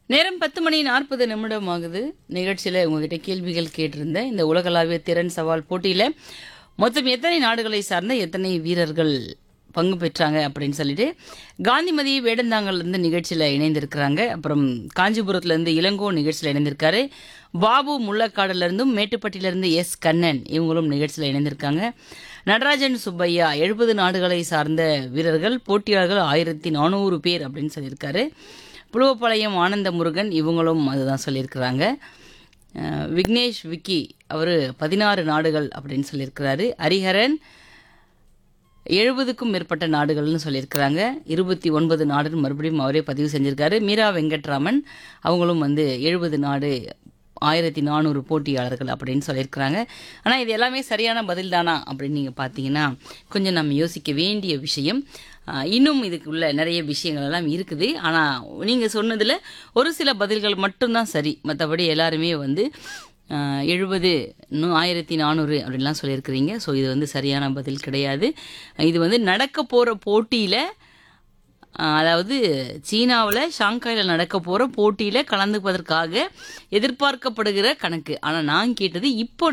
நேரம் பத்து மணி நாற்பது நிமிடம் ஆகுது நிகழ்ச்சியில் உங்ககிட்ட கேள்விகள் கேட்டிருந்தேன் இந்த உலகளாவிய திறன் சவால் போட்டியில் மொத்தம் எத்தனை நாடுகளை சார்ந்த எத்தனை வீரர்கள் பங்கு பெற்றாங்க அப்படின்னு சொல்லிட்டு காந்திமதி வேடந்தாங்கல்லேருந்து நிகழ்ச்சியில் இணைந்திருக்கிறாங்க அப்புறம் காஞ்சிபுரத்துலேருந்து இளங்கோ நிகழ்ச்சியில் இணைந்திருக்காரு பாபு முள்ளக்காடுலேருந்தும் மேட்டுப்பட்டியிலேருந்து எஸ் கண்ணன் இவங்களும் நிகழ்ச்சியில் இணைந்திருக்காங்க நடராஜன் சுப்பையா எழுபது நாடுகளை சார்ந்த வீரர்கள் போட்டியாளர்கள் ஆயிரத்தி நானூறு பேர் அப்படின்னு சொல்லியிருக்காரு புலுவப்பாளையம் ஆனந்த முருகன் இவங்களும் அதுதான் சொல்லியிருக்கிறாங்க அஹ் விக்னேஷ் விக்கி அவர் பதினாறு நாடுகள் அப்படின்னு சொல்லியிருக்கிறாரு ஹரிஹரன் எழுபதுக்கும் மேற்பட்ட நாடுகள்னு சொல்லியிருக்கிறாங்க இருபத்தி ஒன்பது நாடுன்னு மறுபடியும் அவரே பதிவு செஞ்சிருக்காரு மீரா வெங்கட்ராமன் அவங்களும் வந்து எழுபது நாடு ஆயிரத்தி நானூறு போட்டியாளர்கள் அப்படின்னு சொல்லியிருக்கிறாங்க ஆனால் இது எல்லாமே சரியான பதில் தானா அப்படின்னு நீங்கள் பார்த்தீங்கன்னா கொஞ்சம் நம்ம யோசிக்க வேண்டிய விஷயம் ஆஹ் இன்னும் இதுக்குள்ள நிறைய விஷயங்கள் எல்லாம் இருக்குது ஆனால் நீங்கள் சொன்னதில் ஒரு சில பதில்கள் மட்டும்தான் சரி மற்றபடி எல்லாருமே வந்து எழுபது இன்னும் ஆயிரத்தி நானூறு அப்படின்லாம் சொல்லியிருக்கிறீங்க ஸோ இது வந்து சரியான பதில் கிடையாது இது வந்து நடக்க போகிற போட்டியில் அதாவது சீனாவில் ஷாங்காயில் நடக்க போகிற போட்டியில் கலந்துப்பதற்காக எதிர்பார்க்கப்படுகிற கணக்கு ஆனால் நான் கேட்டது இப்போ